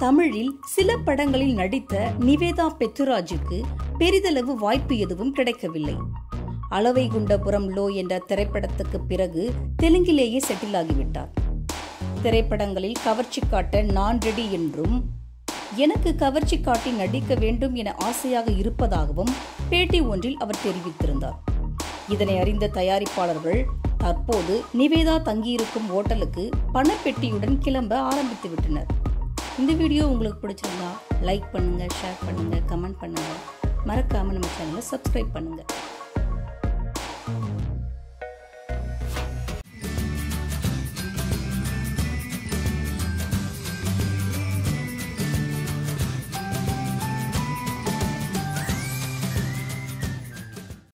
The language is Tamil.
தமிழில் சில படங்களில் நடித்த நிவேதா பெத்துராஜுக்கு பெரிதளவு வாய்ப்பு எதுவும் கிடைக்கவில்லை அளவை குண்டபுரம் லோ என்ற திரைப்படத்துக்கு பிறகு தெலுங்கிலேயே செட்டில் ஆகிவிட்டார் திரைப்படங்களில் கவர்ச்சி காட்ட நான் ரெடி என்றும் எனக்கு கவர்ச்சி காட்டி நடிக்க வேண்டும் என ஆசையாக இருப்பதாகவும் பேட்டி ஒன்றில் அவர் தெரிவித்திருந்தார் இதனை அறிந்த தயாரிப்பாளர்கள் தற்போது நிவேதா தங்கியிருக்கும் ஓட்டலுக்கு பணப்பெட்டியுடன் கிளம்ப ஆரம்பித்து விட்டனர் இந்த வீடியோ உங்களுக்கு பிடிச்சிருந்தா லைக் பண்ணுங்க ஷேர் பண்ணுங்க கமெண்ட் பண்ணுங்க மறக்காம நம்ம சேனலை சப்ஸ்கிரைப் பண்ணுங்க